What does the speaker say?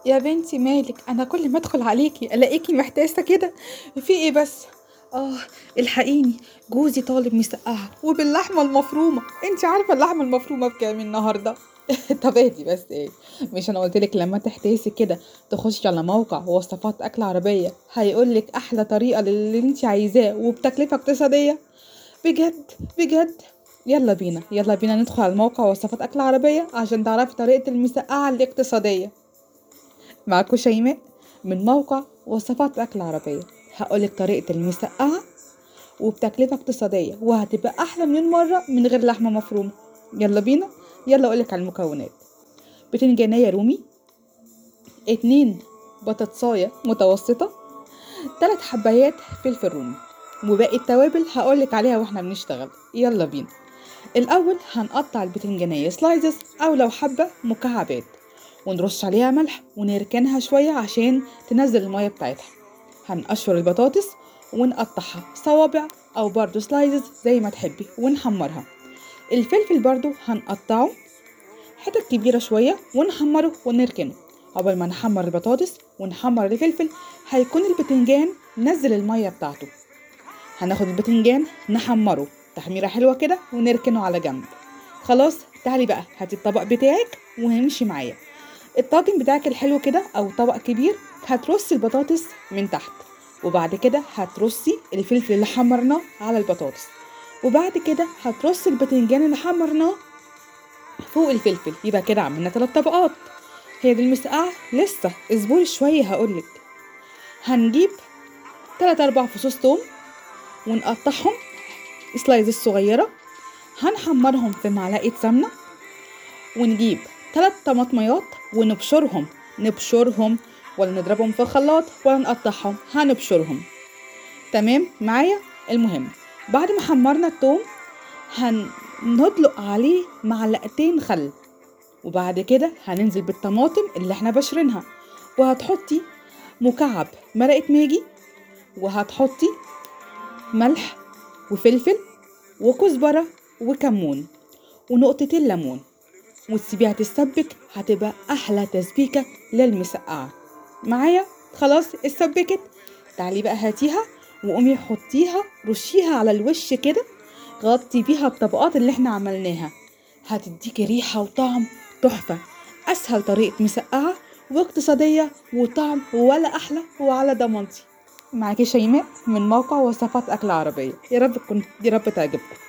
يا بنتي مالك انا كل ما ادخل عليكي الاقيكي محتاسه كده في ايه بس اه الحقيني جوزي طالب مسقعه وباللحمه المفرومه انت عارفه اللحمه المفرومه بكام النهارده طب اهدي بس ايه مش انا قلت لك لما تحتاسي كده تخشي على موقع وصفات اكل عربيه هيقول لك احلى طريقه للي انت عايزاه وبتكلفه اقتصاديه بجد بجد يلا بينا يلا بينا ندخل على الموقع وصفات اكل عربيه عشان تعرفي طريقه المسقعه الاقتصاديه معاكم شيماء من موقع وصفات أكل عربية هقولك طريقة المسقعة وبتكلفة اقتصادية وهتبقى أحلى مليون مرة من غير لحمة مفرومة يلا بينا يلا أقولك على المكونات بتنجانية رومي اتنين بطاطساية متوسطة تلات حبايات فلفل رومي وباقي التوابل هقولك عليها واحنا بنشتغل يلا بينا الأول هنقطع البتنجانية سلايزز أو لو حبة مكعبات ونرش عليها ملح ونركنها شوية عشان تنزل المية بتاعتها هنقشر البطاطس ونقطعها صوابع أو برضو سلايزز زي ما تحبي ونحمرها الفلفل برضو هنقطعه حتت كبيرة شوية ونحمره ونركنه قبل ما نحمر البطاطس ونحمر الفلفل هيكون البتنجان نزل المية بتاعته هناخد البتنجان نحمره تحميرة حلوة كده ونركنه على جنب خلاص تعالي بقى هاتي الطبق بتاعك وهمشي معايا الطاجن بتاعك الحلو كده او طبق كبير هترصي البطاطس من تحت وبعد كده هترصي الفلفل اللي حمرناه على البطاطس وبعد كده هترصي الباذنجان اللي حمرناه فوق الفلفل يبقى كده عملنا تلات طبقات هي دي المسقعة لسه اصبري شوية هقولك هنجيب تلات اربع فصوص توم ونقطعهم سلايز صغيرة هنحمرهم في معلقة سمنة ونجيب تلات طماطميات ونبشرهم نبشرهم ولا نضربهم في خلاط ولا نقطعهم هنبشرهم تمام معايا المهم بعد ما حمرنا التوم هندلق عليه معلقتين خل وبعد كده هننزل بالطماطم اللي احنا بشرينها وهتحطي مكعب مرقة ماجي وهتحطي ملح وفلفل وكزبرة وكمون ونقطتين ليمون وتسيبيها تتسبك هتبقى احلى تسبيكه للمسقعه معايا خلاص اتسبكت تعالي بقى هاتيها وقومي حطيها رشيها على الوش كده غطي بيها الطبقات اللي احنا عملناها هتديكي ريحه وطعم تحفه اسهل طريقه مسقعه واقتصاديه وطعم ولا احلى وعلى ضمانتي معاكي شيماء من موقع وصفات اكل عربيه يا رب تكون يا رب تعجبكم